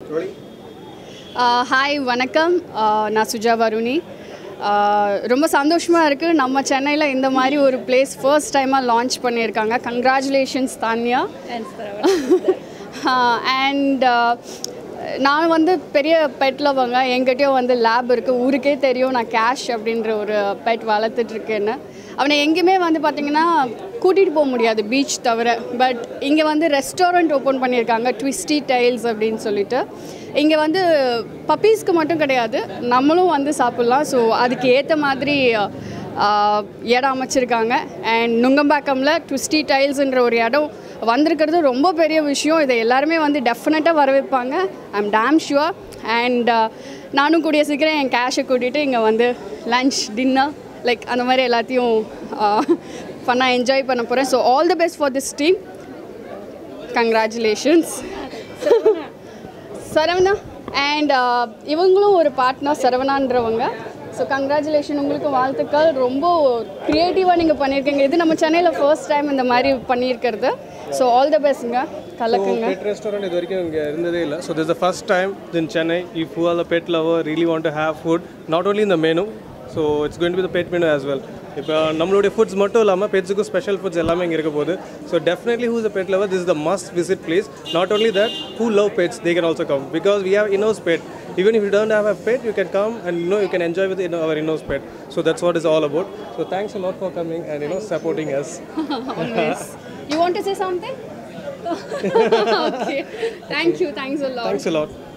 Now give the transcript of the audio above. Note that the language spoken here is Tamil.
ஹாய் வணக்கம் ஆஹ் நான் சுஜா வருணி ஆஹ் ரொம்ப சந்தோஷமாக இருக்குது நம்ம சென்னையில் இந்த மாதிரி ஒரு பிளேஸ் ஃபர்ஸ்ட் டைமாக லான்ச் பண்ணியிருக்காங்க கங்க்ராச்சுலேஷன்ஸ் தான்யா அண்ட் நான் வந்து பெரிய பெட் லவங்க எங்கிட்டயும் வந்து லேப் இருக்குது ஊருக்கே தெரியும் நான் கேஷ் அப்படின்ற ஒரு பெட் வளர்த்துட்ருக்கேன்னு அவனை எங்கேயுமே வந்து பார்த்திங்கன்னா கூட்டிகிட்டு போக முடியாது பீச் தவிர பட் இங்கே வந்து ரெஸ்டாரண்ட் ஓப்பன் பண்ணியிருக்காங்க ட்விஸ்டி டைல்ஸ் அப்படின்னு சொல்லிட்டு இங்கே வந்து பப்பீஸ்க்கு மட்டும் கிடையாது நம்மளும் வந்து சாப்பிட்லாம் ஸோ அதுக்கு ஏற்ற மாதிரி ஆஹ், இடம் அமைச்சிருக்காங்க அண்ட் நுங்கம்பாக்கமில் ட்விஸ்டி டைல்ஸ்ன்ற ஒரு இடம் வந்திருக்கிறது ரொம்ப பெரிய விஷயம் இதை எல்லாருமே வந்து டெஃபினட்டாக வரவேற்பாங்க I am damn sure and நானும் கூடிய சீக்கிரம் என் கேஷை கூட்டிகிட்டு இங்கே வந்து லன்ச் டின்னர் லைக் அந்த மாதிரி எல்லாத்தையும் பண்ணால் என்ஜாய் பண்ண போகிறேன் so all the best for this team congratulations Saravana and இவங்களும் ஒரு பார்ட்னர் சரவணான்றவங்க ஸோ கங்க்ராச்சுலேஷன் உங்களுக்கு வாழ்த்துக்கள் ரொம்ப க்ரியேட்டிவாக நீங்கள் பண்ணியிருக்கீங்க இது நம்ம சென்னையில் ஃபர்ஸ்ட் டைம் இந்த மாதிரி பண்ணியிருக்கிறது ஸோ ஆல் த பெஸ்ட்டுங்க கலக்குங்க பெட் ரெஸ்டாரண்ட் இது வரைக்கும் இங்கே இருந்ததே இல்லை so this the first time in Chennai if who are the pet lover really want to have food not only இந்த menu so it's going to the pet menu as well இப்போ நம்மளுடைய ஃபுட்ஸ் மட்டும் இல்லாமல் பெட்ஸுக்கும் ஸ்பெஷல் ஃபுட்ஸ் எல்லாமே இங்கே இருக்க போகுது so definitely who's the pet lover this the must visit place not only that who love pets they can also come because we have enough pet even if you don't have a pet you can come and you know you can enjoy with in- our in-house pet so that's what it's all about so thanks a lot for coming and you know supporting us Always. You want to say something? okay. Thank you. Thanks a lot. thanks a lot